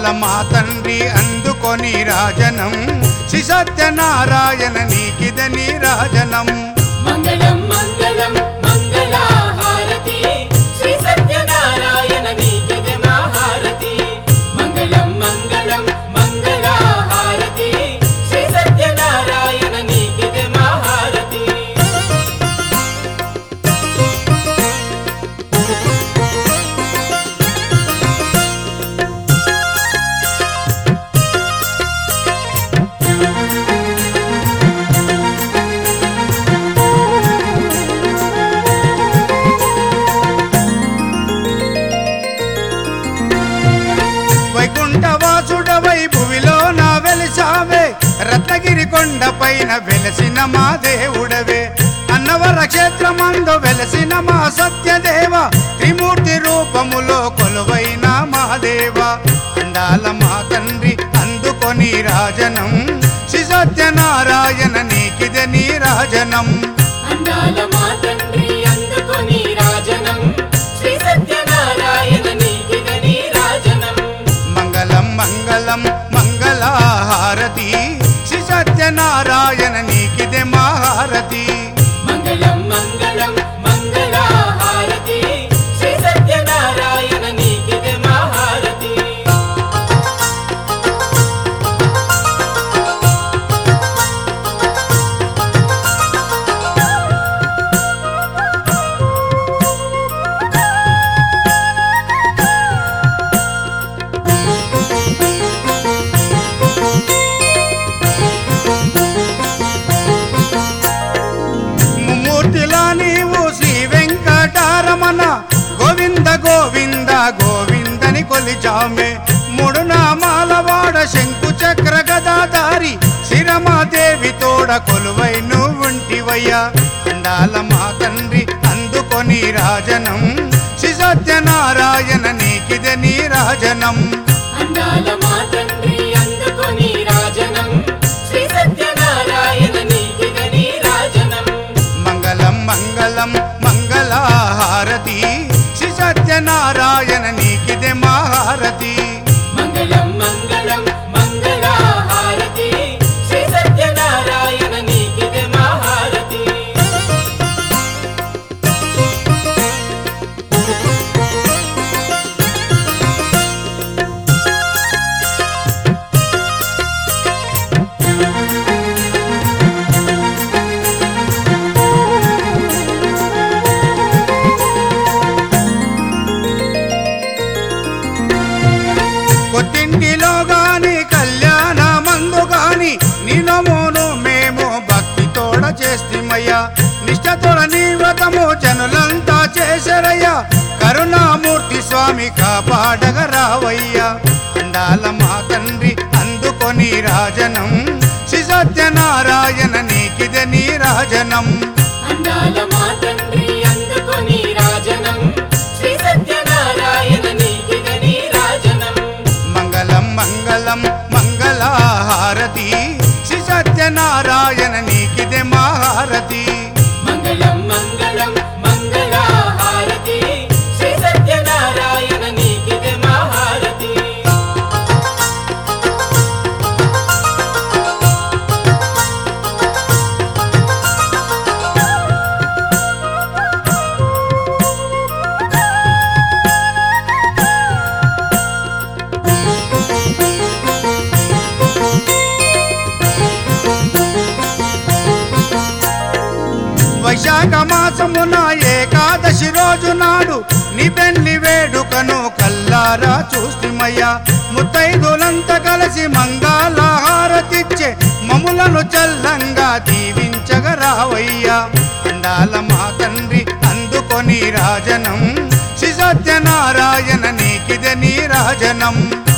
అండాల మా తండ్రి అందుకొని రాజనం శ్రీ సత్యనారాయణ నీకిద నీరాజనం మంగళం మంగళం మంగళహారతి శ్రీ సత్యనారాయణ నీకిదే మహారతి మంగళం మంగళం మంగళహారతి శ్రీ సత్యనారాయణ నీకిదే మహారతి వైకుంఠవాసుడవై భువిలో నా వెలిసావే రత్నగిరి కొండ పైన వెలసిన మా దేవుడవే అన్నవర క్షేత్రమందు వెలసిన మా సత్యదేవ త్రిమూర్తి రూపములో కొలువైన మా దేవ అండాల మా తండ్రి అందుకొని రాజనం శ్రీ సత్యనారాయణ నీకిదే నీరాజనం అందాల మా తండ్రి అందుకొని రాజనం శ్రీ సత్యనారాయణ నీకిదే నీరాజనం మంగళం మంగళం మంగళహారతి శ్రీ సత్యనారాయణ నీకిదే మహారతి మంగళం మంగళం మంగళహారతి శ్రీ సత్యనారాయణ నీకిదే మహారతి ముమ్మూర్తిలా నీవు శ్రీ వెంకటారమణ గోవింద గోవింద గోవిందని కొలిచామే మూడు నామాల వాడ శంకు చక్ర గదాధారి శిరమాదేవి తోడ కొలువై నువ్వుంటివయ్యా అండాల మా తండ్రి అందుకొని రాజనం శ్రీ సత్యనారాయణ నీకిదే నీరాజనం అందాల మా తండ్రి అందుకొని రాజనం శ్రీ సత్యనారాయణ నీకిదే నీరాజనం మంగళం మంగళం మంగళహారతి శ్రీ సత్యనారాయణ నీకిదే మహారతి మంగళం మంగళం మంగళహారతి శ్రీ సత్యనారాయణ నీకిదే మహారతి కొత్తింటిలో గాని కళ్యాణ మందు గాని నీ నమోను మేము భక్తితోడ చేస్తిమయ్యా నిష్టతోడ నీ వ్రతము జనులంతా చేసరయ్యా కరుణామూర్తి స్వామి కాపాడగ రావయ్యా అండాల మా తండ్రి అందుకొని రాజనం శ్రీ సత్యనారాయణ నీకిదే నీరాజనం అందాల మా తండ్రి అందుకొని రాజనం శ్రీ సత్యనారాయణ నీకిదే నీరాజనం మంగళం మంగళం మంగళహారతి శ్రీ సత్యనారాయణ నీకిదే మహారతి మంగళం మంగళం మంగళహారతి శ్రీ సత్యనారాయణ నీకిదే మహారతి వైశాఖ మాసమున ఏకాదశి రోజు నాడు నీ పెళ్లి వేడుకను కల్లారా చూస్తిమయ్యా ముత్తైదులంతా కలిసి మంగళహారతిచ్చే మములను చల్లంగా దీవించగరావయ్యా అండాల మా తండ్రి అందుకొని రాజనం శ్రీ సత్యనారాయణ నీకిదే నీరాజనం